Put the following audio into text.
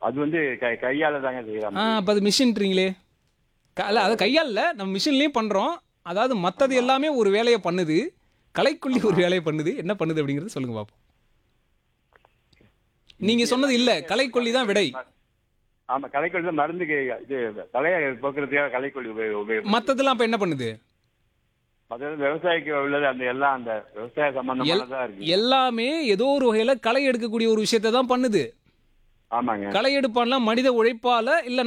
அது வந்து கை கையால தாங்க செய்யற ஆ அப்போ அது மிஷின்றீங்களே க- அல்ல அதை கையால் இல்ல, நம்ம மிஷின்லேயும் பண்ணுறோம் அதாவது மற்றது எல்லாமே ஒரு வேலையை பண்ணுது கலைக்கொல்லி ஒரு வேலையை பண்ணுது என்ன பண்ணுது அப்படிங்கிறது சொல்லுங்க பார்ப்போம் நீங்க சொன்னது இல்ல கலைக்கொல்லி தான் விடை ஆமா களைக்கொல்லி தான் மருந்துக்கு இது தலையை போக்குறதுக்காக களைக்கொல்லி உபயோக உபயோகம் மற்றதெல்லாம் அப்போ என்ன பண்ணுது அதாவது விவசாயிக்கு உள்ளது அந்த எல்லாம் அந்த விவசாய சம்பந்தமானதா இருக்கு எல்லாமே ஏதோ ஒரு வகையில களை எடுக்கக்கூடிய ஒரு விஷயத்தை தான் பண்ணுது ஆமாங்க களை எடுப்பான்லாம் மனித உழைப்பால இல்ல